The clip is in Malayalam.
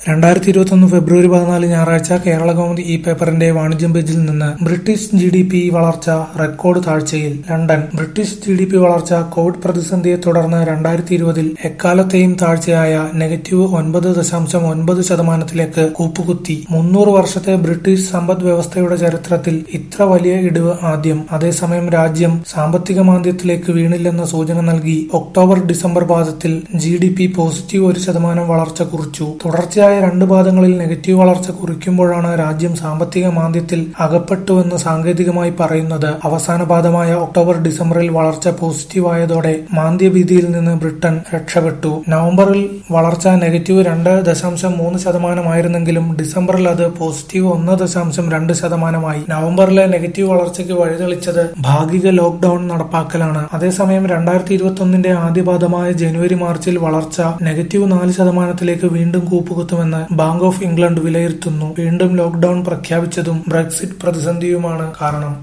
രണ്ടായിരത്തി ഇരുപത്തൊന്ന് ഫെബ്രുവരി പതിനാല് ഞായറാഴ്ച കേരള കൗമുദി ഈ പേപ്പറിന്റെ വാണിജ്യം പേജിൽ നിന്ന് ബ്രിട്ടീഷ് ജി ഡി പി വളർച്ച റെക്കോർഡ് താഴ്ചയിൽ London British G D P വളർച്ച കോവിഡ് പ്രതിസന്ധിയെ തുടർന്ന് രണ്ടായിരത്തി ഇരുപതിൽ എക്കാലത്തെയും താഴ്ചയായ നെഗറ്റീവ് ഒൻപത് ദശാംശം ഒൻപത് ശതമാനത്തിലേക്ക് കൂപ്പുകുത്തി മുന്നൂറ് വർഷത്തെ ബ്രിട്ടീഷ് സമ്പദ് വ്യവസ്ഥയുടെ ചരിത്രത്തിൽ ഇത്ര വലിയ ഇടിവ് ആദ്യം അതേസമയം രാജ്യം സാമ്പത്തിക മാന്ദ്യത്തിലേക്ക് വീണില്ലെന്ന സൂചന നൽകി ഒക്ടോബർ ഡിസംബർ പാദത്തിൽ ജി ഡി പി പോസിറ്റീവ് ഒരു ശതമാനം വളർച്ച കുറിച്ചു തുടർച്ചയായ രണ്ട് പാദങ്ങളിൽ നെഗറ്റീവ് വളർച്ച കുറിക്കുമ്പോഴാണ് രാജ്യം സാമ്പത്തിക മാന്ദ്യത്തിൽ അകപ്പെട്ടുവെന്ന് സാങ്കേതികമായി പറയുന്നത് അവസാന പാദമായ ഒക്ടോബർ ഡിസംബറിൽ വളർച്ച പോസിറ്റീവായതോടെ മാന്ദ്യഭീതിയിൽ നിന്ന് ബ്രിട്ടൻ രക്ഷപ്പെട്ടു നവംബറിൽ വളർച്ച നെഗറ്റീവ് രണ്ട് ദശാംശം മൂന്ന് ശതമാനമായിരുന്നെങ്കിലും ഡിസംബറിൽ അത് പോസിറ്റീവ് ഒന്ന് ദശാംശം രണ്ട് ശതമാനമായി നവംബറിലെ നെഗറ്റീവ് വളർച്ചയ്ക്ക് വഴിതെളിച്ചത് ഭാഗിക ലോക്ഡൌൺ നടപ്പാക്കലാണ് അതേസമയം രണ്ടായിരത്തി ഇരുപത്തൊന്നിന്റെ ആദ്യപാദമായ ജനുവരി മാർച്ചിൽ വളർച്ച നെഗറ്റീവ് നാല് ശതമാനത്തിലേക്ക് വീണ്ടും കൂപ്പുകുത്തുമെന്ന് ബാങ്ക് ഓഫ് ഇംഗ്ലണ്ട് വിലയിരുത്തുന്നു വീണ്ടും ലോക്ഡൌൺ പ്രഖ്യാപിച്ചതും ബ്രെക്സിറ്റ് പ്രതിസന്ധിയുമാണ് കാരണം